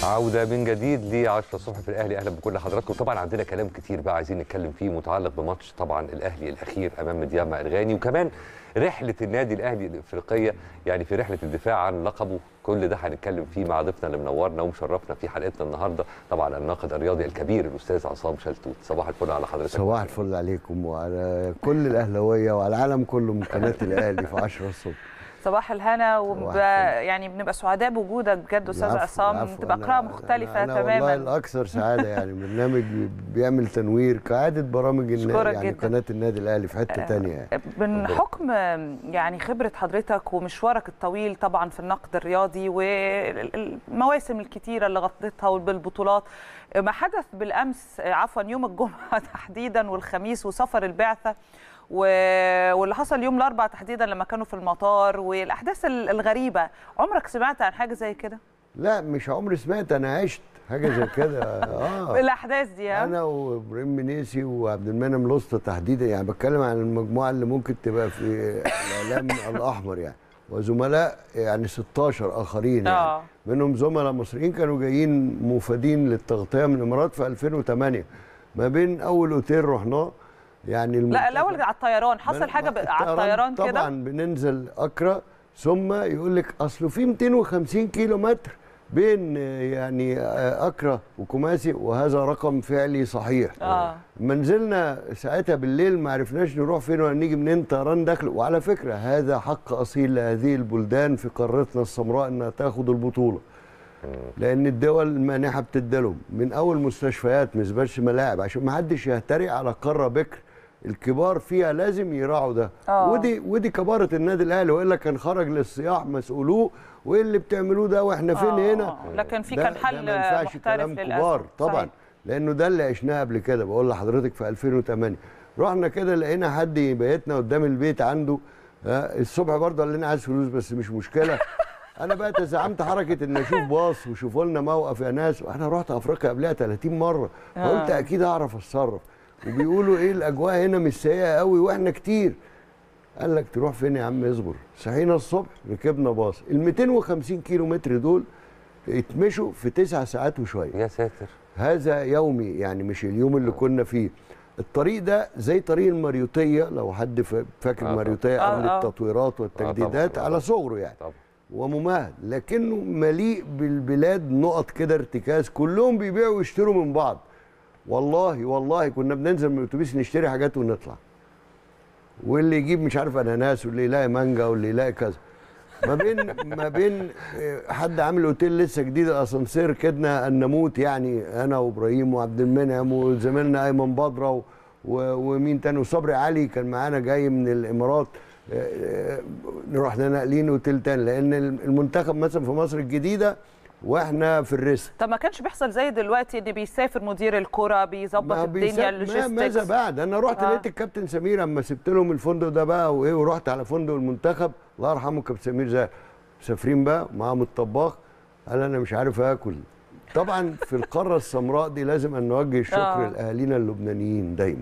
عودة من جديد ل 10 الصبح في الأهلي أهلا بكل حضراتكم طبعا عندنا كلام كتير بقى عايزين نتكلم فيه متعلق بماتش طبعا الأهلي الأخير أمام مدياما الغاني وكمان رحلة النادي الأهلي الإفريقية يعني في رحلة الدفاع عن لقبه كل ده هنتكلم فيه مع ضيفنا اللي منورنا ومشرفنا في حلقتنا النهارده طبعا الناقد الرياضي الكبير الأستاذ عصام شلتوت صباح الفل على حضرتك صباح الفل عليكم وعلى كل الأهلاوية وعلى العالم كله من قناة الأهلي في 10 الصبح صباح الهنا وب... صباح الفل. يعني بنبقى سعداء بوجودك بجد استاذ العفو، عصام العفو. تبقى أنا- قراءه مختلفه أنا, أنا والله تماما الأكثر سعادة يعني برنامج بيعمل تنوير كعادة برامج النا- أشكرك يعني جداً. قناة النادي الأهلي في حتة تانية يعني من حكم يعني خبره حضرتك ومشوارك الطويل طبعا في النقد الرياضي والمواسم الكتيره اللي غطيتها وبالبطولات ما حدث بالامس عفوا يوم الجمعه تحديدا والخميس وسفر البعثه و- واللي حصل يوم الاربعاء تحديدا لما كانوا في المطار والاحداث ال- الغريبه عمرك سمعت عن حاجه زي كده لا مش عمري سمعت أنا عشت حاجة زي كده آه الاحداث دي ها؟ انا وابراهيم منيسي وعبد المنعم لسطى تحديدا يعني بتكلم عن المجموعه اللي ممكن تبقى في الاعلام الاحمر يعني وزملاء يعني 16 اخرين يعني آه. منهم زملاء مصريين كانوا جايين مفادين للتغطيه من الامارات في 2008 ما بين اول اوتيل رحناه يعني لا المنتخب- الاول على الطيران حصل حاجه ب... على الطيران كده طبعا بننزل اكرا ثم يقول لك اصله في 250 كيلو متر بين آه، يعني آه، اكرا وكوماسي وهذا رقم فعلي صحيح اه منزلنا ساعتها بالليل ما عرفناش نروح فين ولا نيجي منين طيران داخل وعلى فكره هذا حق اصيل لهذه البلدان في قارتنا السمراء انها تاخد البطوله لان الدول المانحه بتديلهم من اول مستشفيات مش بس ملاعب عشان ما حدش يهترئ على قاره بكر الكبار فيها لازم يراعوا ده آه. ودي ودي كباره النادي الاهلي والا كان خرج للصياح مسؤولوه وايه اللي بتعملوه ده واحنا فين آه، هنا آه. لكن في ده- كان ده حل ما ينفعش محترف كلام للأسف. كبار طبعا صحيح. لانه ده اللي عشناه قبل كده بقول لحضرتك في 2008 رحنا كده لقينا حد يبيتنا قدام البيت عنده آه، الصبح برضه قال لنا عايز فلوس بس مش مشكله انا بقى تزعمت حركه ان اشوف باص وشوفوا لنا موقف يا ناس وانا رحت افريقيا قبلها 30 مره فقلت آه. اكيد اعرف اتصرف وبيقولوا ايه الاجواء هنا مش سيئه قوي واحنا كتير قال لك تروح فين يا عم اصبر صحينا الصبح ركبنا باص ال 250 كيلو متر دول اتمشوا في تسع ساعات وشويه يا ساتر هذا يومي يعني مش اليوم اللي كنا فيه الطريق ده زي طريق الماريوتيه لو حد فا- فاكر آه طبعا. الماريوتيه آه قبل آه. التطويرات والتجديدات طبعا. على صغره يعني طبعا وممهد لكنه مليء بالبلاد نقط كده ارتكاز كلهم بيبيعوا ويشتروا من بعض والله والله كنا بننزل من الاتوبيس نشتري حاجات ونطلع واللي يجيب مش عارف اناناس واللي يلاقي مانجا واللي يلاقي كذا ما بين ما بين آه، حد عامل اوتيل لسه جديد الاسانسير كدنا ان نموت يعني انا وابراهيم وعبد المنعم وزميلنا ايمن بدره و- و- ومين تاني وصبري علي كان معانا جاي من الامارات آه، آه، نروح ناقلين اوتيل تاني لان المنتخب مثلا في مصر الجديده واحنا في الريسك طب ما كانش بيحصل زي دلوقتي ان بيسافر مدير الكره بيظبط ما الدنيا بيسا- ما- ماذا اللوجيستكس بعد انا رحت آه. لقيت الكابتن سمير اما سبت لهم الفندق ده بقى وايه ورحت على فندق المنتخب الله يرحمه كابتن سمير زاهر مسافرين بقى معاهم الطباخ قال انا مش عارف اكل طبعا في القاره السمراء دي لازم ان نوجه الشكر آه. لاهالينا اللبنانيين دايما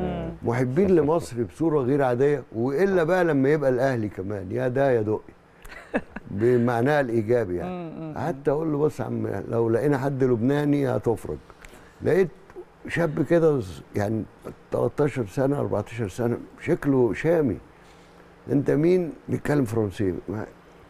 محبين لمصر بصوره غير عاديه والا بقى لما يبقى الاهلي كمان يا ده يا دقي بمعناها الايجابي يعني قعدت اقول له بص يا عم لو لقينا حد لبناني هتفرج لقيت شاب كده ز- يعني 13 سنه 14 سنه شكله شامي انت مين بيتكلم فرنسي ما-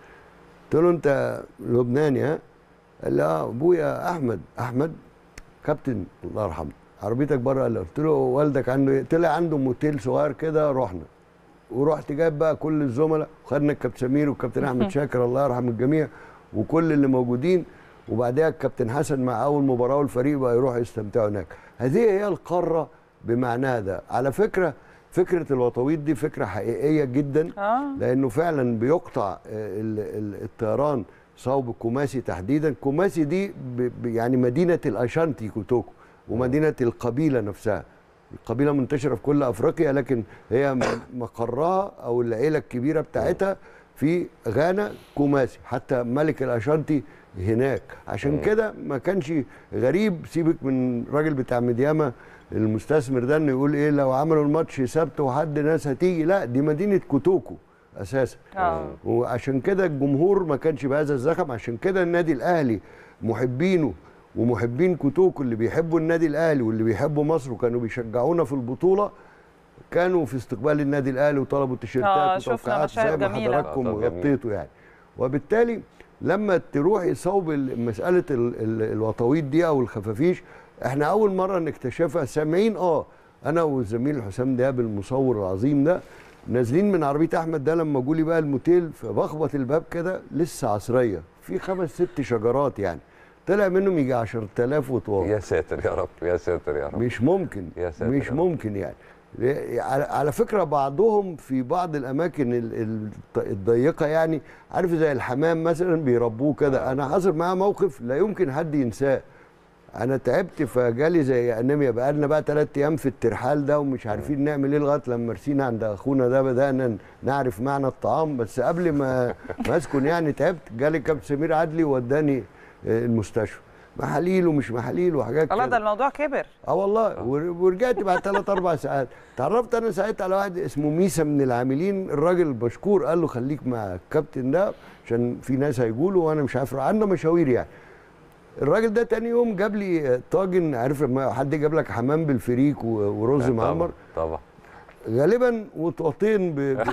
قلت له انت لبناني ها قال لي اه ابويا احمد احمد كابتن الله يرحمه عربيتك بره قال له قلت له والدك عنده ايه طلع عنده موتيل صغير كده رحنا ورحت جايب بقى كل الزملاء وخدنا الكابتن سمير والكابتن احمد شاكر الله يرحم الجميع وكل اللي موجودين وبعدها الكابتن حسن مع اول مباراه والفريق بقى يروحوا يستمتعوا هناك هذه هي القاره بمعناها ده على فكره فكره الوطويط دي فكره حقيقيه جدا اه لانه فعلا بيقطع آه، ال- ال- الطيران صوب كوماسي تحديدا كوماسي دي ب- ب- يعني مدينه الاشانتي كوتوكو ومدينه القبيله نفسها القبيله منتشره في كل افريقيا لكن هي م- مقرها او العيله الكبيره بتاعتها في غانا كوماسي حتى ملك الاشانتي هناك عشان كده ما كانش غريب سيبك من الراجل بتاع مدياما المستثمر ده انه يقول ايه لو عملوا الماتش سبت وحد ناس هتيجي لا دي مدينه كوتوكو اساسا اه وعشان كده الجمهور ما كانش بهذا الزخم عشان كده النادي الاهلي محبينه ومحبين كوتوكو اللي بيحبوا النادي الاهلي واللي بيحبوا مصر وكانوا بيشجعونا في البطوله كانوا في استقبال النادي الاهلي وطلبوا آه، تيشيرتات شفنا وتوقيعات زي مشاهد ما جميلة. حضراتكم آه، طبعاً جميل. غطيتوا يعني وبالتالي لما تروح يصوب ال- مساله ال- ال- الوطاويط دي او الخفافيش احنا اول مره نكتشفها سامعين اه انا والزميل حسام دياب المصور العظيم ده نازلين من عربيه احمد ده لما جولي بقى الموتيل فبخبط الباب كده لسه عصريه في خمس ست شجرات يعني طلع منهم يجي 10000 وطوال يا ساتر يا رب يا ساتر يا رب مش ممكن يا ساتر مش يا رب. ممكن يعني ل- على على فكره بعضهم في بعض الاماكن ال- ال- الضيقه يعني عارف زي الحمام مثلا بيربوه كده انا حصل معاه موقف لا يمكن حد ينساه انا تعبت فجالي زي انيميا بقى لنا بقى ثلاث ايام في الترحال ده ومش عارفين نعمل ايه لغايه لما رسينا عند اخونا ده بدانا نعرف معنى الطعام بس قبل ما ما اسكن يعني تعبت جالي كابتن سمير عدلي وداني آه، المستشفى محاليل ومش محاليل وحاجات الله كده ده الموضوع كبر اه والله ور- ورجعت بعد ثلاث اربع ساعات تعرفت انا ساعتها على واحد اسمه ميسا من العاملين الراجل مشكور قال له خليك مع الكابتن ده عشان في ناس هيقولوا وانا مش عارف عندنا مشاوير يعني الراجل ده تاني يوم جاب لي طاجن عارف لما حد جاب لك حمام بالفريك و- ورز طبعاً، معمر طبعا غالبا وطواطين ب... ب...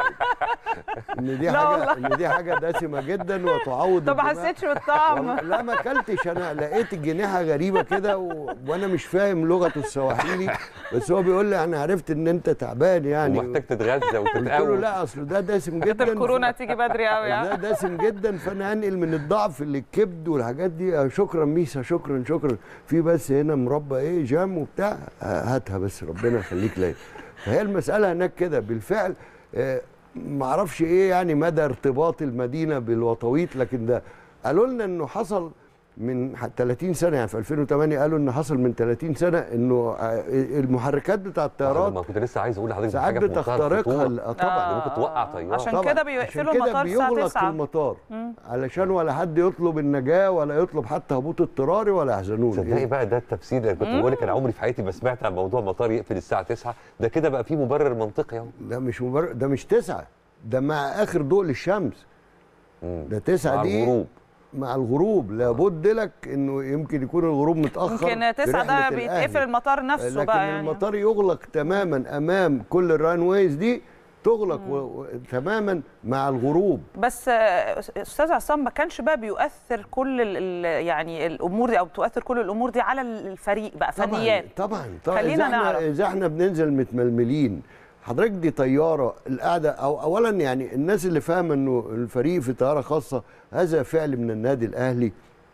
ان دي لا حاجه والله. ان دي حاجه دسمه جدا وتعوض طب ما الدماغ. حسيتش بالطعم والله لا ما اكلتش انا لقيت الجناحه غريبه كده و... وانا مش فاهم لغته السواحيلي بس هو بيقول لي انا عرفت ان انت تعبان يعني ومحتاج تتغذى قلت له وتتقوي لا اصل ده دسم كده جدا الكورونا هتيجي بدري قوي ده ها دسم جدا فانا هنقل من الضعف للكبد والحاجات دي آه، شكرا ميسا شكرا شكرا في بس هنا مربى ايه جام وبتاع آه، هاتها بس ربنا يخليك ليا فهي المساله هناك كده بالفعل آه، معرفش ايه يعني مدى ارتباط المدينه بالوطويط لكن ده قالوا لنا انه حصل من ح- 30 سنه يعني في 2008 قالوا ان حصل من 30 سنه انه آه، المحركات بتاع الطيارات ما كنت لسه عايز اقول لحضرتك ساعات حاجه في منتهى بتخترقها الخطورة. ال- آه، طبعا ده ممكن توقع طيارة. عشان طبعاً. كده بيقفلوا عشان كده المطار الساعه بيغلق 9 المطار علشان ولا حد يطلب النجاه ولا يطلب حتى هبوط اضطراري ولا يحزنون تصدقي بقى ده التفسير اللي كنت بقول لك انا عمري في حياتي ما سمعت عن موضوع مطار يقفل الساعه 9 ده كده بقى فيه مبرر منطقي اهو ده مش مبرر ده مش تسعة ده مع اخر ضوء للشمس مم. ده تسعة مع دي الغروب مع الغروب لابد لك انه يمكن يكون الغروب متاخر يمكن في 9 ده رحلة بيتقفل الأهلي. المطار نفسه لكن بقى يعني المطار يغلق تماما امام كل الرانويز دي تغلق و... و... تماما مع الغروب بس آه، استاذ عصام ما كانش بقى بيؤثر كل ال ال يعني الامور دي او بتؤثر كل الامور دي على الفريق بقى فنيات طبعا طبعا خلينا إذا إحنا- نعرف. اذا احنا بننزل متململين حضرتك دي طياره القعده او اولا يعني الناس اللي فاهمه انه الفريق في طياره خاصه هذا فعل من النادي الاهلي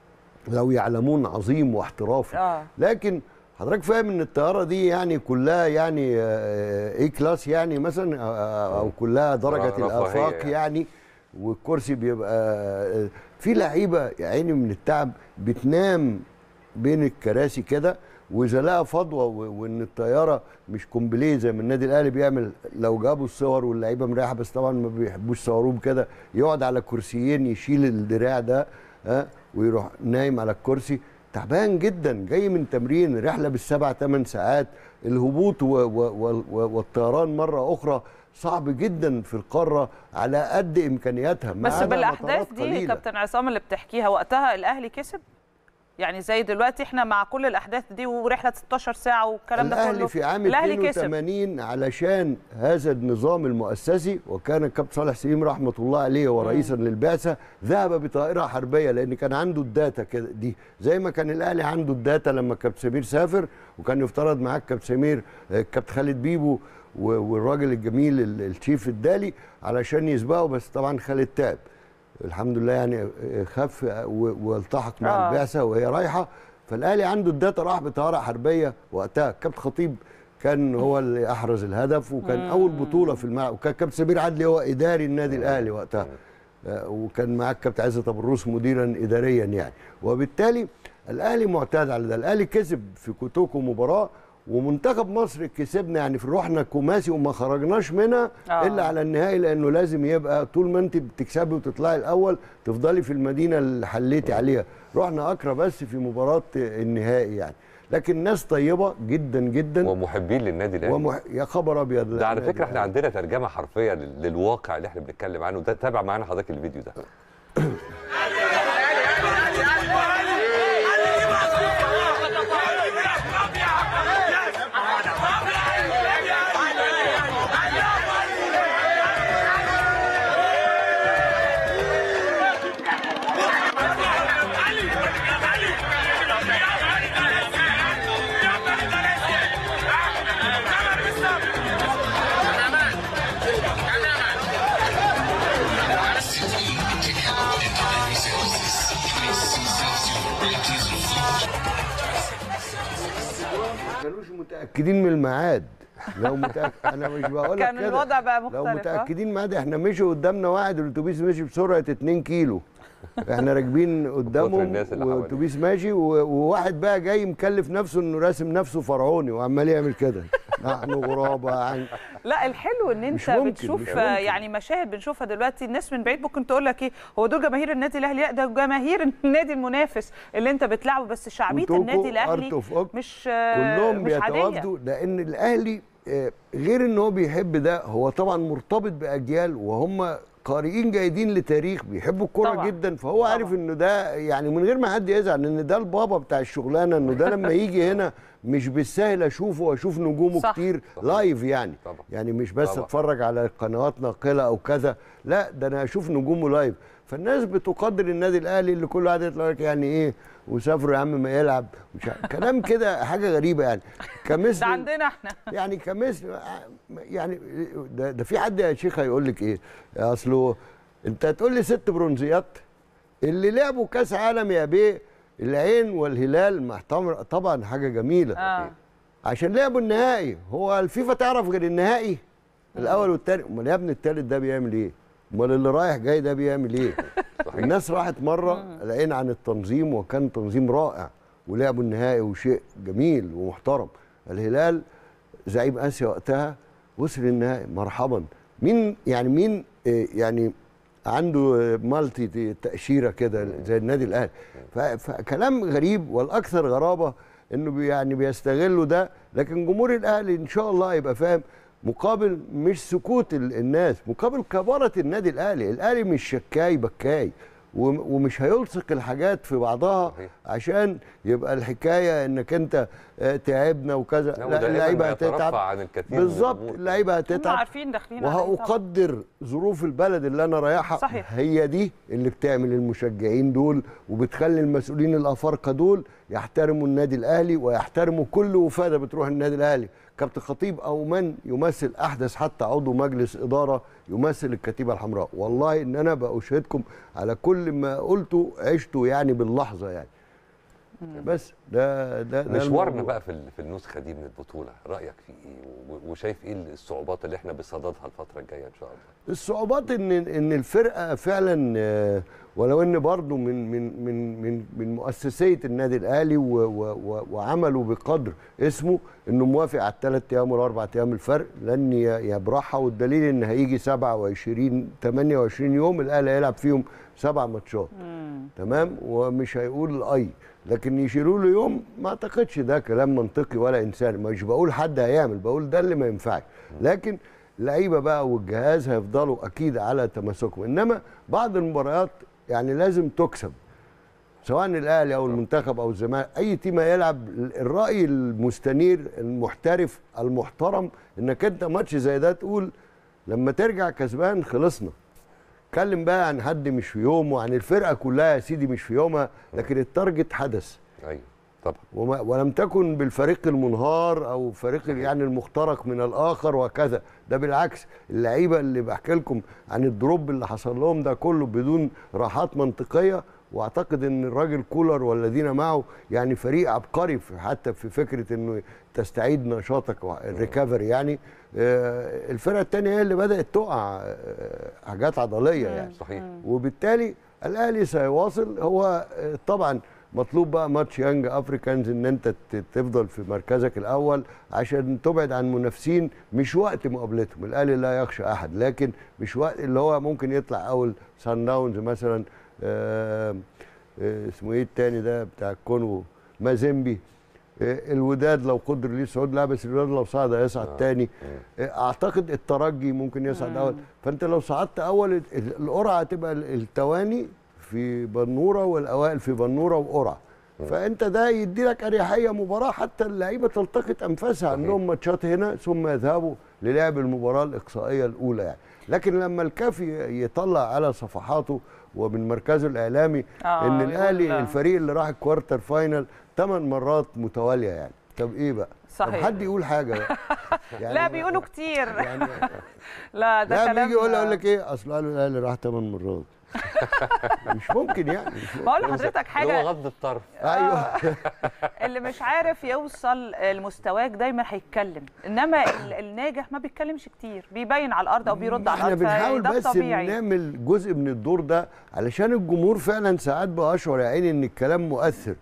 لو يعلمون عظيم واحترافي اه لكن حضرتك فاهم ان الطياره دي يعني كلها يعني اي كلاس يعني مثلا آه، او كلها درجه رفاهية الافاق يعني. يعني والكرسي بيبقى آه، في لعيبه يا عيني من التعب بتنام بين الكراسي كده واذا لقى فضوه و- وان الطياره مش كومبليه زي ما النادي الاهلي بيعمل لو جابوا الصور واللعيبه مريحه بس طبعا ما بيحبوش يصوروه كده يقعد على كرسيين يشيل الدراع ده ها ويروح نايم على الكرسي تعبان جدا جاي من تمرين رحله بالسبع ثمان ساعات الهبوط و و و و والطيران مره اخرى صعب جدا في القاره على قد امكانياتها ما بس عدا بالاحداث مطارات دي قليلة. كابتن عصام اللي بتحكيها وقتها الاهلي كسب يعني زي دلوقتي احنا مع كل الاحداث دي ورحله 16 ساعه والكلام ده كله الاهلي في عام الاهلي كسب 82 علشان هذا النظام المؤسسي وكان الكابتن صالح سليم رحمه الله عليه ورئيسا للبعثه ذهب بطائره حربيه لان كان عنده الداتا كده دي زي ما كان الاهلي عنده الداتا لما الكابتن سمير سافر وكان يفترض معاه الكابتن سمير آه، الكابتن خالد بيبو و- والراجل الجميل ال- الشيف الدالي علشان يسبقوا بس طبعا خالد تعب الحمد لله يعني خف و- والتحق مع آه. البعثه وهي رايحه فالاهلي عنده الداتا راح بطياره حربيه وقتها كابتن خطيب كان هو اللي احرز الهدف وكان اول بطوله في الملعب وكان كابتن سمير عدلي هو اداري النادي الاهلي وقتها آه، وكان معاك كابتن عزت ابو الروس مديرا اداريا يعني وبالتالي الاهلي معتاد على ده الاهلي كسب في كوتوكو مباراه ومنتخب مصر كسبنا يعني في روحنا كوماسي وما خرجناش منها آه. الا على النهائي لانه لازم يبقى طول ما انت بتكسبي وتطلعي الاول تفضلي في المدينه اللي حليتي عليها رحنا اكرا بس في مباراه النهائي يعني لكن ناس طيبه جدا جدا ومحبين للنادي الاهلي ومح... يا خبر ابيض ده على النادي فكره احنا الأهلي. عندنا ترجمه حرفيه لل- للواقع اللي احنا بنتكلم عنه ده تابع معانا حضرتك الفيديو ده ما كانوش متاكدين من الميعاد لو متأكد انا مش بقول لك كان كده الوضع بقى لو مختلف، ها؟ متاكدين ميعاد احنا مشي قدامنا واحد الاتوبيس مشي بسرعه 2 كيلو احنا راكبين قدامهم الناس اللي حواليه. والاتوبيس ماشي و- وواحد بقى جاي مكلف نفسه انه راسم نفسه فرعوني وعمال يعمل كده نحن غرابه عن لا الحلو ان مش انت ممكن، بتشوف مش آه، ممكن. يعني مشاهد بنشوفها دلوقتي الناس من بعيد ممكن تقول لك ايه هو دول جماهير النادي الاهلي لا ده جماهير النادي المنافس اللي انت بتلعبه بس شعبيه وتوكو، النادي الاهلي أرت أوف أوك، مش آه، كلهم مش عاديه بيتوافدوا لان الاهلي آه، غير ان هو بيحب ده هو طبعا مرتبط باجيال وهم قارئين جيدين لتاريخ بيحبوا الكوره طبعاً. جدا فهو طبعاً. عارف انه ده يعني من غير ما حد يزعل ان ده البابا بتاع الشغلانه انه ده لما يجي هنا مش بالسهل اشوفه واشوف نجومه صح. كتير صح. لايف يعني طبعاً. يعني مش بس طبعاً. اتفرج على قنوات ناقله او كذا لا ده انا اشوف نجومه لايف فالناس بتقدر النادي الاهلي اللي كل واحد يطلع لك يعني ايه وسافروا يا عم ما يلعب مش عارف. كلام كده حاجه غريبه يعني كمثل ده عندنا احنا يعني كمثل يعني ده, ده في حد يا شيخ هيقول لك ايه اصله انت هتقول لي ست برونزيات اللي لعبوا كاس عالم يا بيه العين والهلال مع طبعا- طبعا حاجه جميله اه عشان لعبوا النهائي هو الفيفا تعرف غير النهائي الاول والثاني امال يا ابني الثالث ده بيعمل ايه امال اللي رايح جاي ده بيعمل ايه صحيح. الناس راحت مره العين عن التنظيم وكان تنظيم رائع ولعبوا النهائي وشيء جميل ومحترم الهلال زعيم اسيا وقتها وصل النهائي مرحبا مين يعني مين آه، يعني عنده آه، مالتي تاشيره كده زي النادي الاهلي ف- فكلام غريب والاكثر غرابه انه بي- يعني بيستغلوا ده لكن جمهور الاهلي ان شاء الله يبقى فاهم مقابل مش سكوت ال- الناس مقابل كبارة النادي الاهلي الاهلي مش شكاي بكاي وم- ومش هيلصق الحاجات في بعضها صحيح. عشان يبقى الحكايه انك انت آه، تعبنا وكذا لا، لا ودائماً اللعيبه يترفع هتتعب عن الكثير من بالظبط الأمور. اللعيبه هم هتتعب عارفين داخلين على إيه طبعاً. وهقدر ظروف البلد اللي انا رايحها صحيح. هي دي اللي بتعمل المشجعين دول وبتخلي المسؤولين الافارقه دول يحترموا النادي الاهلي ويحترموا كل وفاده بتروح النادي الاهلي كابتن خطيب او من يمثل احدث حتى عضو مجلس اداره يمثل الكتيبه الحمراء والله ان انا باشهدكم على كل ما قلته عشته يعني باللحظه يعني بس ده ده, ده مشوارنا الموضوع. بقى في ال- في النسخه دي من البطوله رايك فيه ايه و- وشايف ايه الصعوبات اللي احنا بصددها الفتره الجايه ان شاء الله الصعوبات ان ان الفرقه فعلا آه، ولو ان برضه من من من من من مؤسسيه النادي الاهلي و- و- و- وعملوا بقدر اسمه انه موافق على الثلاث ايام والاربع ايام الفرق لن ي- يبرحها والدليل ان هيجي 27 28 يوم الاهلي هيلعب فيهم سبع ماتشات تمام ومش هيقول اي لكن يشيلوا له يوم ما اعتقدش ده كلام منطقي ولا انساني مش بقول حد هيعمل بقول ده اللي ما ينفعش لكن اللعيبه بقى والجهاز هيفضلوا اكيد على تماسكهم انما بعض المباريات يعني لازم تكسب سواء الاهلي او المنتخب او الزمالك اي تيم هيلعب الراي المستنير المحترف المحترم انك انت ماتش زي ده تقول لما ترجع كسبان خلصنا اتكلم بقى عن حد مش في يومه عن الفرقه كلها يا سيدي مش في يومها لكن التارجت حدث ايوه طبعا وما ولم تكن بالفريق المنهار او فريق يعني المخترق من الاخر وكذا ده بالعكس اللعيبه اللي بحكي لكم عن الدروب اللي حصل لهم ده كله بدون راحات منطقيه واعتقد ان الراجل كولر والذين معه يعني فريق عبقري في حتى في فكره انه تستعيد نشاطك الريكفري يعني آه، الفرقه الثانيه هي اللي بدات تقع آه، حاجات عضليه يعني صحيح وبالتالي الاهلي سيواصل هو آه، طبعا مطلوب بقى ماتش يانج افريكانز ان انت ت- تفضل في مركزك الاول عشان تبعد عن منافسين مش وقت مقابلتهم الاهلي لا يخشى احد لكن مش وقت اللي هو ممكن يطلع اول سان داونز مثلا آه، آه، اسمه ايه التاني ده بتاع الكونغو مازيمبي آه، الوداد لو قدر ليه صعود لا بس الوداد لو صعد هيصعد آه. تاني آه، اعتقد الترجي ممكن يصعد اول فانت لو صعدت اول ال- ال- القرعه هتبقى ال- التواني في بنوره والاوائل في بنوره وقرعه فانت ده يدي لك اريحيه مباراه حتى اللعيبه تلتقط انفاسها صحيح. عندهم ماتشات هنا ثم يذهبوا للعب المباراه الاقصائيه الاولى يعني لكن لما الكاف ي- يطلع على صفحاته ومن مركزه الاعلامي آه، ان يقول الاهلي لا. الفريق اللي راح الكوارتر فاينل ثمان مرات متواليه يعني طب ايه بقى صحيح. طب حد يقول حاجه بقى يعني لا بيقولوا كتير يعني لا ده لا كلام بيجي يقول اقول لك ايه اصل قالوا الاهلي راح ثمان مرات مش ممكن يعني مش ممكن. بقول لحضرتك اللي حاجه هو غض الطرف ايوه اللي مش عارف يوصل لمستواك دايما هيتكلم انما ال- الناجح ما بيتكلمش كتير بيبين على الارض او بيرد على احنا الارض بنحاول فده بس طبيعي نعمل جزء من الدور ده علشان الجمهور فعلا ساعات بأشعر يا عيني ان الكلام مؤثر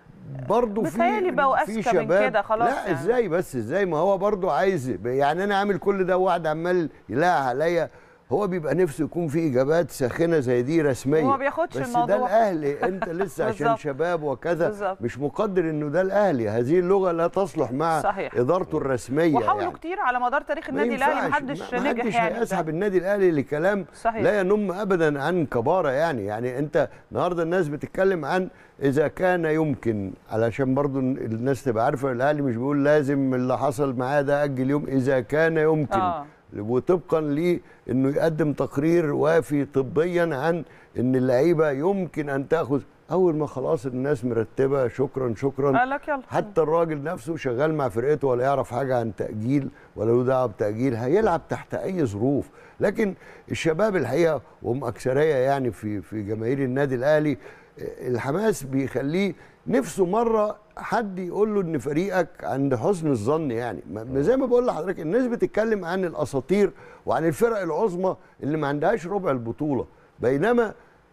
برضه في بيتهيألي بقوا في أذكى من شباب كده خلاص لا يعني. ازاي بس ازاي ما هو برضه عايز يعني انا عامل كل ده وواحد عمال يلاقي عليا هو بيبقى نفسه يكون في اجابات ساخنه زي دي رسميه هو ما بياخدش بس الموضوع. ده الاهلي انت لسه عشان بالظبط. شباب وكذا بالظبط. مش مقدر انه ده الاهلي هذه اللغه لا تصلح مع صحيح. ادارته الرسميه وحاولوا يعني. كتير على مدار تاريخ ما النادي الاهلي ينفعش. محدش ما- ما نجح حدش يعني هيسحب ده. النادي الاهلي لكلام صحيح. لا ينم ابدا عن كباره يعني يعني انت النهارده الناس بتتكلم عن اذا كان يمكن علشان برضو الناس تبقى عارفه الاهلي مش بيقول لازم اللي حصل معاه ده اجل يوم اذا كان يمكن آه. وطبقا ليه انه يقدم تقرير وافي طبيا عن ان اللعيبه يمكن ان تاخذ اول ما خلاص الناس مرتبه شكرا شكرا قال لك يلا حتى الراجل نفسه شغال مع فرقته ولا يعرف حاجه عن تاجيل ولا له دعوه بتاجيل هيلعب تحت اي ظروف لكن الشباب الحقيقه وهم اكثريه يعني في في جماهير النادي الاهلي الحماس بيخليه نفسه مره حد يقول له ان فريقك عند حسن الظن يعني ما ما زي ما بقول لحضرتك الناس بتتكلم عن الاساطير وعن الفرق العظمى اللي ما عندهاش ربع البطوله بينما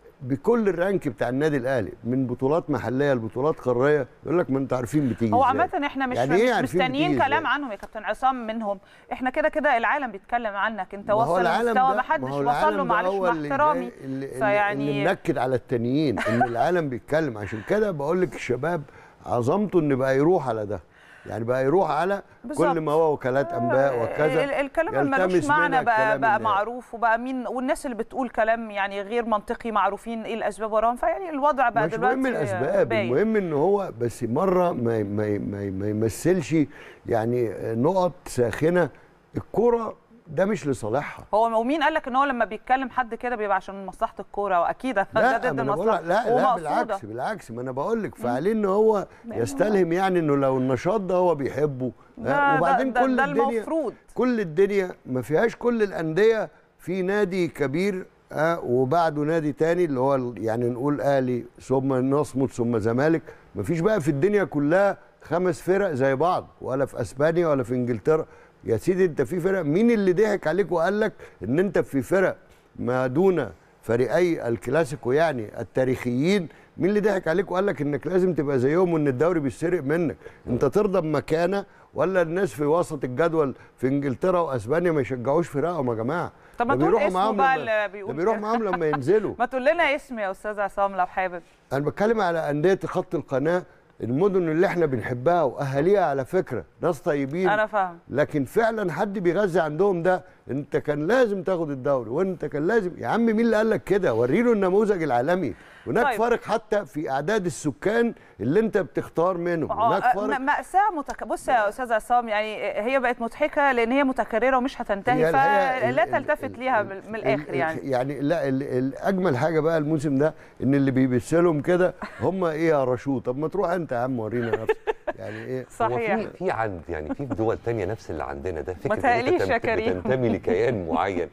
بكل الرانك بتاع النادي الاهلي من بطولات محليه لبطولات قاريه يقول لك ما انتوا عارفين بتيجي هو إزاي. عامة احنا مش, يعني إيه مش عارفين مستنيين بتيجي كلام إزاي؟ عنهم يا كابتن عصام منهم احنا كده كده العالم بيتكلم عنك انت ما هو وصل العالم لمستوى ده- ما حدش ما هو وصل له العالم ده معلش هو مع اللي احترامي جاي- اللي, اللي, فيعني اللي منكد على التانيين ان العالم بيتكلم عشان كده بقول لك الشباب عظمته ان بقى يروح على ده يعني بقى يروح على بالظبط. كل ما هو وكالات انباء ال- وكذا الكلام اللي ملوش يلتمس معنى منها بقى الكلام بقى اللي- معروف وبقى مين والناس اللي بتقول كلام يعني غير منطقي معروفين ايه الاسباب وراهم فيعني الوضع بقى مش دلوقتي مهم الاسباب باين. المهم ان هو بس مره ما ما ما, ما يمثلش يعني نقط ساخنه الكوره ده مش لصالحها هو ومين قال لك ان هو لما بيتكلم حد كده بيبقى عشان مصلحه الكوره واكيد ده لا ضد ما انا بقول المصلحه لك- لا لا ومقصودة. بالعكس بالعكس ما انا بقول لك فعليه ان هو يستلهم يعني انه لو النشاط ده هو بيحبه ده- آه، ده- وبعدين ده- كل ده الدنيا المفروض كل الدنيا ما فيهاش كل الانديه في نادي كبير آه وبعده نادي تاني اللي هو ال- يعني نقول اهلي ثم نصمت ثم زمالك ما فيش بقى في الدنيا كلها خمس فرق زي بعض ولا في اسبانيا ولا في انجلترا يا سيدي انت في فرق مين اللي ضحك عليك وقال لك ان انت في فرق ما دون فريقي الكلاسيكو يعني التاريخيين مين اللي ضحك عليك وقال لك انك لازم تبقى زيهم وان الدوري بيسرق منك انت ترضى بمكانه ولا الناس في وسط الجدول في انجلترا واسبانيا ما يشجعوش فرقهم يا جماعه طب ما ده تقول بيروحوا اسمه معاهم بقى لما- اللي ده بيقول بيروح كده. معاهم لما ينزلوا ما تقول لنا اسم يا استاذ عصام لو حابب انا بتكلم على انديه خط القناه المدن اللي احنا بنحبها واهاليها على فكره ناس طيبين انا فاهم لكن فعلا حد بيغذي عندهم ده انت كان لازم تاخد الدوري وانت كان لازم يا عم مين اللي قال لك كده وريله النموذج العالمي هناك طيب. فرق حتى في اعداد السكان اللي انت بتختار منهم هناك آه، فرق م- مأساة متك... بص يا استاذ عصام يعني هي بقت مضحكه لان هي متكرره ومش هتنتهي هي الحقيقة ال- فلا ال- تلتفت ال- ليها ال- من من ال- الاخر ال- يعني يعني لا ال- ال- اجمل حاجه بقى الموسم ده ان اللي بيبثلهم كده هم ايه يا رشود طب ما تروح انت يا عم ورينا نفسك يعني ايه هو صحيح في في عند يعني في دول تانية نفس اللي عندنا ده فكره إن أنت تقليش يا تنت- كريم. بتنتمي لكيان معين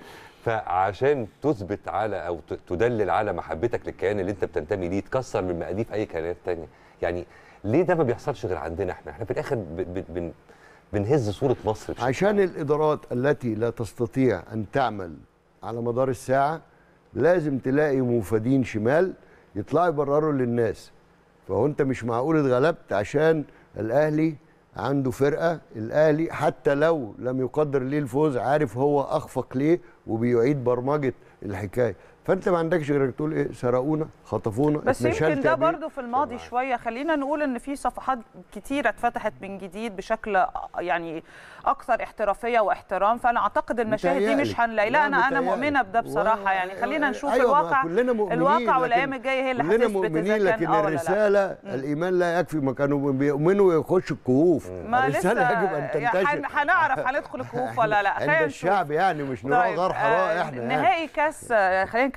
فعشان تثبت على او ت- تدلل على محبتك للكيان اللي انت بتنتمي ليه تكسر من مقاديف اي كيانات تانية يعني ليه ده ما بيحصلش غير عندنا احنا احنا في الاخر ب- ب- بن بنهز صوره مصر بشكل عشان الادارات التي لا تستطيع ان تعمل على مدار الساعه لازم تلاقي مفادين شمال يطلعوا يبرروا للناس فهو انت مش معقول اتغلبت عشان الاهلي عنده فرقه الاهلي حتى لو لم يقدر ليه الفوز عارف هو اخفق ليه وبيعيد برمجه الحكايه فانت ما عندكش غير إنك تقول ايه سرقونا خطفونا بس يمكن اتنشلت ده يا بيه. برضو في الماضي شويه خلينا نقول ان في صفحات كتيره اتفتحت من جديد بشكل يعني اكثر احترافيه واحترام فانا اعتقد المشاهد دي متهيألي. مش هنلاقي لا انا انا متهيألي. مؤمنه بده و- بصراحه يعني خلينا نشوف أيوة، ما الواقع كلنا مؤمنين الواقع لكن والايام الجايه هي اللي كلنا هتثبت مؤمنين اذا لكن كان اه ولا لا الرساله الايمان لا يكفي ما كانوا بيؤمنوا يخشوا الكهوف ما لسه الرساله يجب ان يا تنتشر هن- هنعرف هندخل الكهوف ولا لا عند خلينا نشوف. الشعب يعني مش نروح طيب، غار حراء آه، احنا يعني. نهائي كاس آه، خلينا نتكلم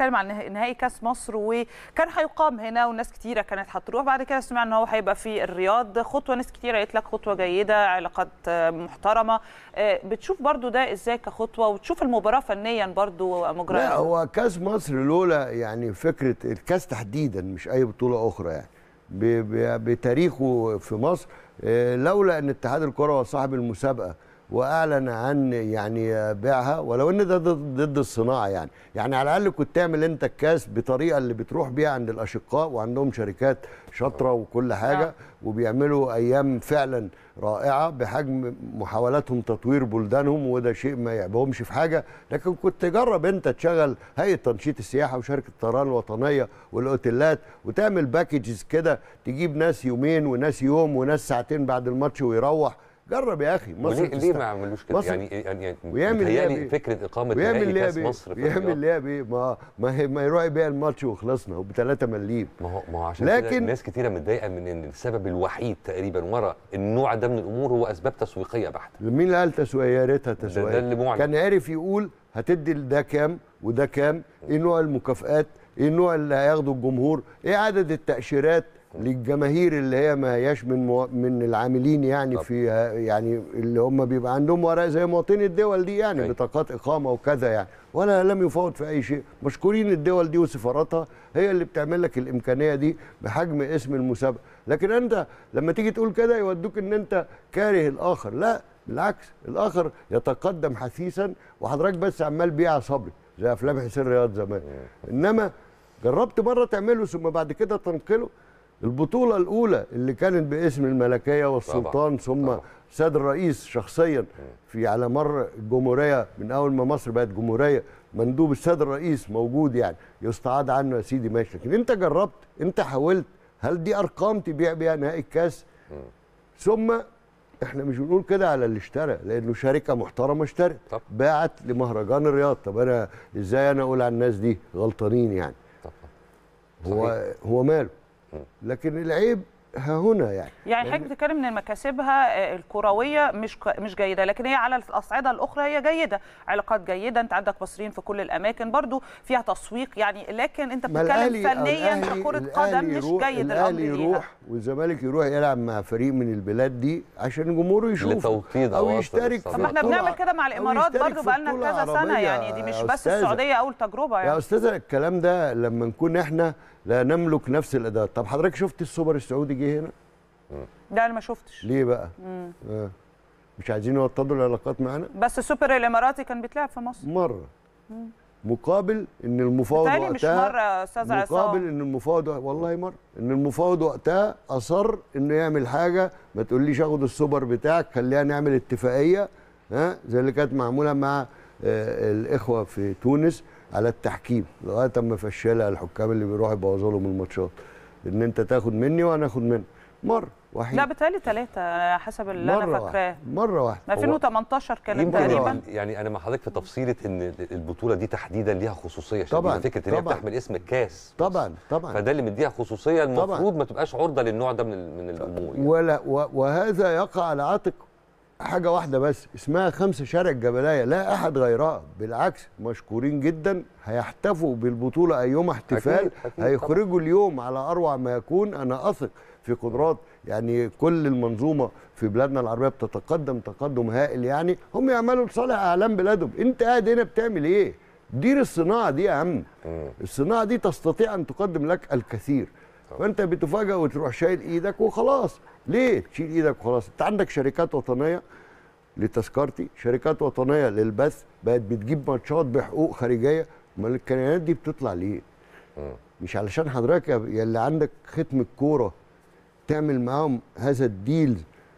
بنتكلم عن نه- نهائي كاس مصر وكان هيقام هنا وناس كتيره كانت هتروح بعد كده سمعنا ان هو هيبقى في الرياض خطوه ناس كتيره قالت لك خطوه جيده علاقات آه، محترمه آه، بتشوف برضو ده ازاي كخطوه وتشوف المباراه فنيا برضو مجرى لا هو كاس مصر لولا يعني فكره الكاس تحديدا مش اي بطوله اخرى يعني ب- ب- بتاريخه في مصر آه، لولا ان اتحاد الكره هو صاحب المسابقه واعلن عن يعني بيعها ولو ان ده ضد ضد الصناعه يعني يعني على الاقل كنت تعمل انت الكاس بطريقه اللي بتروح بيها عند الاشقاء وعندهم شركات شاطره وكل حاجه آه. وبيعملوا ايام فعلا رائعه بحجم محاولاتهم تطوير بلدانهم وده شيء ما يعيبهمش في حاجه لكن كنت تجرب انت تشغل هيئه تنشيط السياحه وشركه الطيران الوطنيه والاوتيلات وتعمل باكجز كده تجيب ناس يومين وناس يوم وناس ساعتين بعد الماتش ويروح جرب يا اخي مصر وليه ليه تستحق. ما عملوش كده مصر- يعني يعني يعني ويعمل متهيألي ليه بيه؟ فكره اقامه ويعمل نهائي ليه كاس بيه مصر في ويعمل الرياض. ليه بيه ما ما, هي- ما يروح يبيع الماتش وخلصنا وب 3 مليم ما هو ما هو عشان لكن لكن- ناس كتيره متضايقه من ان السبب الوحيد تقريبا وراء النوع ده من الامور هو اسباب تسويقيه بحته مين اللي قال تسويه يا ريتها ده- تسويه ده اللي معلن. كان عارف يقول هتدي ده كام وده كام ايه نوع المكافآت ايه النوع اللي هياخده الجمهور ايه عدد التأشيرات للجماهير اللي هي ما هياش من مو... من العاملين يعني طب. في يعني اللي هم بيبقى عندهم ورق زي مواطني الدول دي يعني أيوة. بطاقات اقامه وكذا يعني ولا لم يفوت في اي شيء مشكورين الدول دي وسفاراتها هي اللي بتعمل لك الامكانيه دي بحجم اسم المسابقه لكن انت لما تيجي تقول كده يودوك ان انت كاره الاخر لا بالعكس الاخر يتقدم حثيثا وحضرتك بس عمال بيع صبري زي افلام حسين رياض زمان انما جربت مره تعمله ثم بعد كده تنقله البطوله الاولى اللي كانت باسم الملكيه والسلطان ثم طبعاً. سيد الرئيس شخصيا في على مر الجمهوريه من اول ما مصر بقت جمهوريه مندوب السيد الرئيس موجود يعني يستعاد عنه يا سيدي ماشي لكن انت جربت انت حاولت هل دي ارقام تبيع بيها نهائي الكاس ثم احنا مش بنقول كده على اللي اشترى لانه شركه محترمه اشترت طب. باعت لمهرجان الرياض طب انا ازاي انا اقول على الناس دي غلطانين يعني طبعا هو هو ماله لكن العيب ها هنا يعني يعني حضرتك بتتكلم ان مكاسبها آه، الكرويه مش ك- مش جيده لكن هي على الاصعده الاخرى هي جيده علاقات جيده انت عندك مصريين في كل الاماكن برضو فيها تسويق يعني لكن انت ما بتتكلم الأهلي- فنيا الأهلي- ككره الأهلي قدم مش يروح- جيد الامر الاهلي ليها يروح والزمالك يروح يلعب مع فريق من البلاد دي عشان جمهوره يشوف لتوطيد او أواصر يشترك الصدارة. في طب ما احنا بطولة- بنعمل كده مع أو الامارات يشترك برضو في بقالنا بطولة كذا سنه عربية يعني دي مش يا بس أستاذة. السعوديه اول تجربه يا يعني استاذه الكلام ده لما نكون احنا لا نملك نفس الاداء طب حضرتك شفت السوبر السعودي جه هنا ده انا ما شفتش ليه بقى آه. مش عايزين يوطدوا العلاقات معانا بس السوبر الاماراتي كان بيتلعب في مصر مره مقابل ان المفاوض بالتالي مش وقتها مره يا استاذ مقابل عصام ان المفاوض والله مره ان المفاوض وقتها اصر انه يعمل حاجه ما تقوليش اخد السوبر بتاعك خلينا نعمل اتفاقيه ها زي اللي كانت معموله مع آه، الاخوه في تونس على التحكيم لغايه اما فشلها الحكام اللي بيروحوا يبوظوا لهم الماتشات ان انت تاخد مني وانا اخد منك مره وحيد لا بالتالي ثلاثه حسب اللي انا مره فاكراه واحده مره واحده 2018 كانت يمكن تقريبا يعني انا مع حضرتك في تفصيله ان البطوله دي تحديدا ليها خصوصيه شديده طبعاً، فكره ان هي طبعاً. بتحمل اسم الكاس طبعا طبعا فده اللي مديها خصوصيه طبعاً. المفروض ما تبقاش عرضه للنوع ده من ال- من الامور يعني. ولا و- وهذا يقع على عاتق حاجه واحده بس اسمها خمسة شارع الجبلايه لا احد غيرها بالعكس مشكورين جدا هيحتفوا بالبطوله ايام احتفال أكيد، أكيد هيخرجوا اليوم على اروع ما يكون انا اثق في قدرات يعني كل المنظومه في بلادنا العربيه بتتقدم تقدم هائل يعني هم يعملوا لصالح اعلام بلادهم انت قاعد هنا بتعمل ايه دير الصناعه دي يا عم مم. الصناعه دي تستطيع ان تقدم لك الكثير فانت بتفاجئ وتروح شايل ايدك وخلاص ليه تشيل ايدك وخلاص انت عندك شركات وطنيه لتذكرتي شركات وطنيه للبث بقت بتجيب ماتشات بحقوق خارجيه امال الكيانات دي بتطلع ليه مم. مش علشان حضرتك يا يا اللي عندك ختم الكوره تعمل معاهم هذا الديل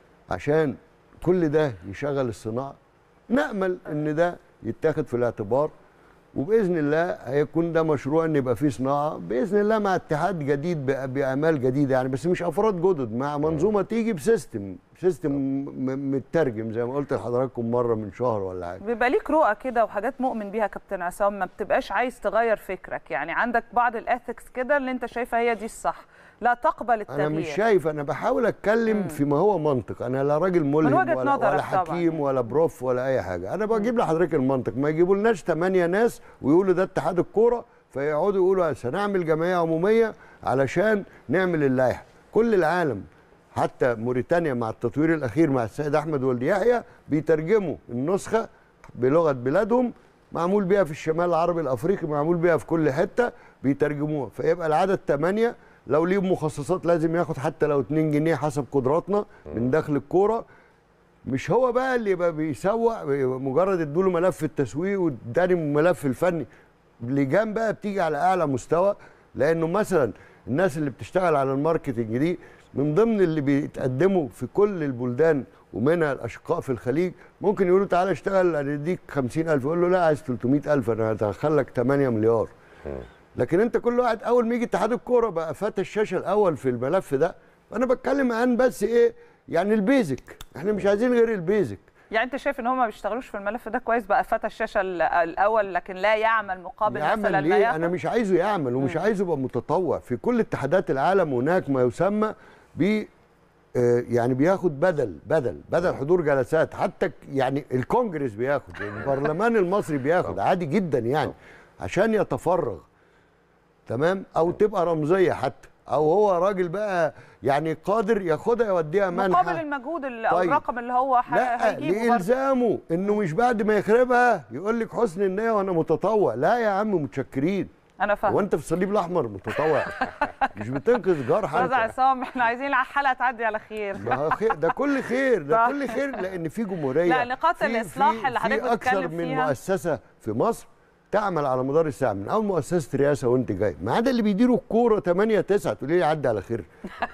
عشان كل ده يشغل الصناعه نامل ان ده يتاخد في الاعتبار وباذن الله هيكون ده مشروع ان يبقى فيه صناعه باذن الله مع اتحاد جديد بأ- بامال جديده يعني بس مش افراد جدد مع منظومه تيجي بسيستم سيستم م- مترجم زي ما قلت لحضراتكم مره من شهر ولا حاجه بيبقى ليك رؤى كده وحاجات مؤمن بيها كابتن عصام ما بتبقاش عايز تغير فكرك يعني عندك بعض الاثكس كده اللي انت شايفها هي دي الصح لا تقبل التغيير انا مش شايف انا بحاول اتكلم فيما هو منطق انا لا راجل ملهم وجهة ولا, نظرك ولا طبعاً. حكيم ولا بروف ولا اي حاجه انا بجيب لحضرتك المنطق ما يجيبولناش ثمانية ناس ويقولوا ده اتحاد الكوره فيقعدوا يقولوا هنعمل جمعيه عموميه علشان نعمل اللائحه كل العالم حتى موريتانيا مع التطوير الاخير مع السيد احمد ولد يحيى بيترجموا النسخه بلغه بلادهم معمول بيها في الشمال العربي الافريقي معمول بيها في كل حته بيترجموها فيبقى العدد 8 لو ليهم مخصصات لازم ياخد حتى لو 2 جنيه حسب قدراتنا من داخل الكوره مش هو بقى اللي يبقى بيسوق مجرد ادوله ملف التسويق واداني ملف الفني اللجان بقى بتيجي على اعلى مستوى لانه مثلا الناس اللي بتشتغل على الماركتنج دي من ضمن اللي بيتقدموا في كل البلدان ومنها الاشقاء في الخليج ممكن يقولوا تعالى اشتغل هنديك 50000 يقول له لا عايز 300000 انا هدخل لك 8 مليار لكن انت كل واحد اول ما يجي اتحاد الكوره بقى فات الشاشه الاول في الملف ده انا بتكلم عن بس ايه يعني البيزك احنا مش عايزين غير البيزك يعني انت شايف ان هم ما بيشتغلوش في الملف ده كويس بقى فتى الشاشه ال- الاول لكن لا يعمل مقابل مثلا يعمل ما ليه ياخد انا مش عايزه يعمل ومش عايزه يبقى متطوع في كل اتحادات العالم هناك ما يسمى ب آه، يعني بياخد بدل بدل بدل حضور جلسات حتى ك- يعني الكونجرس بياخد البرلمان المصري بياخد عادي جدا يعني عشان يتفرغ تمام او تبقى رمزيه حتى او هو راجل بقى يعني قادر ياخدها يوديها منحى مقابل المجهود ال- او طيب. الرقم اللي هو ح- لا هيجيبه برضه. لإلزامه إنه مش بعد ما يخربها يقول لك حسن النية وأنا متطوع لا يا عم متشكرين انا فاهم وأنت في الصليب الأحمر متطوع مش بتنقذ جرح استاذ أنت عصام احنا عايزين الحلقه تعدي على خير ما هو خير ده كل خير ده صح. كل خير لأن في جمهورية لا، نقاط في- الإصلاح في- اللي حضرتك في أكثر بتتكلم من فيها. مؤسسة في مصر تعمل على مدار الساعة من أول مؤسسة رئاسة وأنت جاي ما عدا اللي بيديروا الكورة 8 9 تقولي لي عدي على خير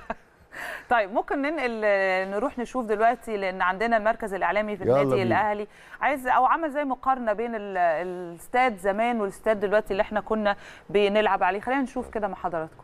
طيب ممكن ننقل نروح نشوف دلوقتي لان عندنا المركز الاعلامي في يلا النادي بينا. الاهلي عايز او عمل زي مقارنه بين ال- الاستاد زمان والاستاد دلوقتي اللي احنا كنا بنلعب عليه خلينا نشوف كده مع حضراتكم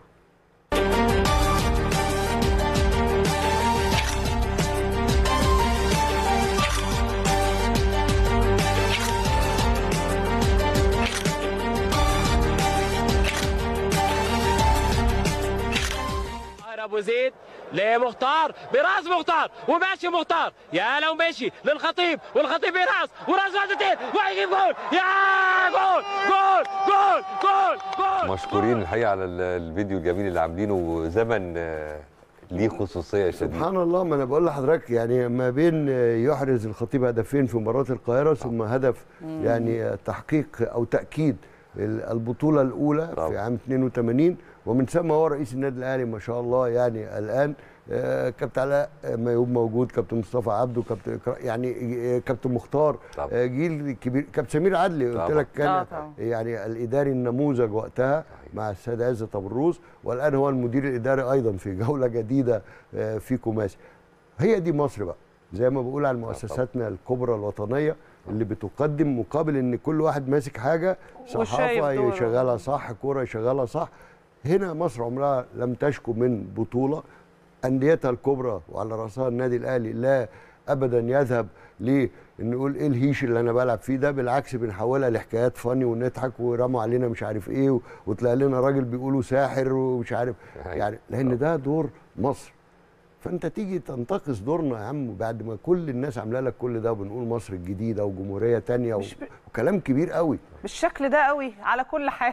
طاهر ابو زيد لمختار براس مختار وماشي مختار يا لو ماشي للخطيب والخطيب براس وراس واحدتين وهيجيب جول يا جول جول جول جول جول مشكورين الحقيقه على ال- الفيديو الجميل اللي عاملينه زمن آه، ليه خصوصيه شديده سبحان الله ما انا بقول لحضرتك يعني ما بين يحرز الخطيب هدفين في مباراه القاهره ثم هدف يعني تحقيق او تاكيد البطوله الاولى طبعا. في عام 82 ومن ثم هو رئيس النادي الاهلي ما شاء الله يعني الان آه، كابتن علاء ميوب موجود كابتن مصطفى عبده كابتن إكرا- يعني آه، كابتن مختار طبعا. آه، جيل كبير كابتن سمير عدلي قلت طبعا. لك آه، كان طبعا. يعني الاداري النموذج وقتها مع السيد عزت ابو الروس والان هو المدير الاداري ايضا في جوله جديده آه، في كوماسي هي دي مصر بقى زي ما بقول على مؤسساتنا الكبرى الوطنيه اللي بتقدم مقابل ان كل واحد ماسك حاجه وشايف صحافه دوره. يشغلها صح كوره يشغلها صح هنا مصر عمرها لم تشكو من بطوله انديتها الكبرى وعلى راسها النادي الاهلي لا ابدا يذهب ليه ان نقول ايه الهيش اللي انا بلعب فيه ده بالعكس بنحولها لحكايات فاني ونضحك ورموا علينا مش عارف ايه و- وتلاقي لنا راجل بيقولوا ساحر ومش عارف يعني لان ده دور مصر فانت تيجي تنتقص دورنا يا عم بعد ما كل الناس عامله لك كل ده وبنقول مصر الجديده وجمهوريه تانية و... مش ب- وكلام كبير قوي بالشكل ده قوي على كل حال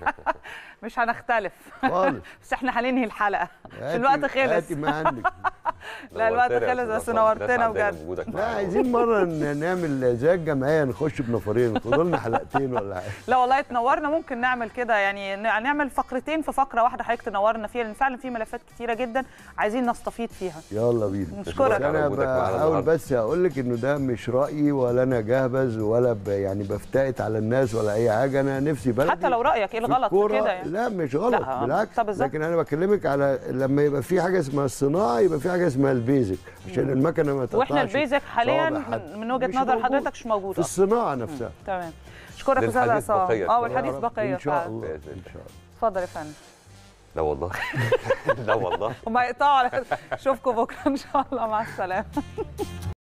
مش هنختلف خالص بس احنا هننهي الحلقه عشان هاتي- الوقت خلص هاتي ما عندك لا، الوقت نورتنا يا خلص، أستاذ بس عصام. نورتنا الناس عندنا بجد. بوجودك لا معانا. عايزين مره ن- نعمل زي الجمعيه نخش بنفرين خدوا لنا حلقتين ولا حاجه لا والله تنورنا ممكن نعمل كده يعني ن- نعمل فقرتين في فقره واحده حضرتك تنورنا فيها لان فعلا في ملفات كتيره جدا عايزين نستفيد فيها يلا بينا نشكرك. بس انا وجودك معانا بحاول النهاردة. بس اقول لك انه ده مش رايي ولا انا جهبذ ولا ب يعني بفتقت على الناس ولا اي حاجه انا نفسي بلدي حتى لو رايك ايه في الغلط في الكورة- كده يعني لا مش غلط لا، بالعكس طب بالظبط. لكن انا بكلمك على لما يبقى في حاجه اسمها الصناعه يبقى في حاجه اسمها البيزك عشان المكنه ما تقطعش واحنا البيزك حاليا صوابع حد. من- من وجهه مش نظر موجود. حضرتك مش موجود في أصلاً. الصناعه نفسها تمام اشكرك استاذ للحديث عصام بقية. اه يا والحديث رب. بقيه ان شاء فعلا. الله بإذن ان الله. شاء الله اتفضل يا فندم لا والله لا والله وما يقطعوا على اشوفكم بكره ان شاء الله مع السلامه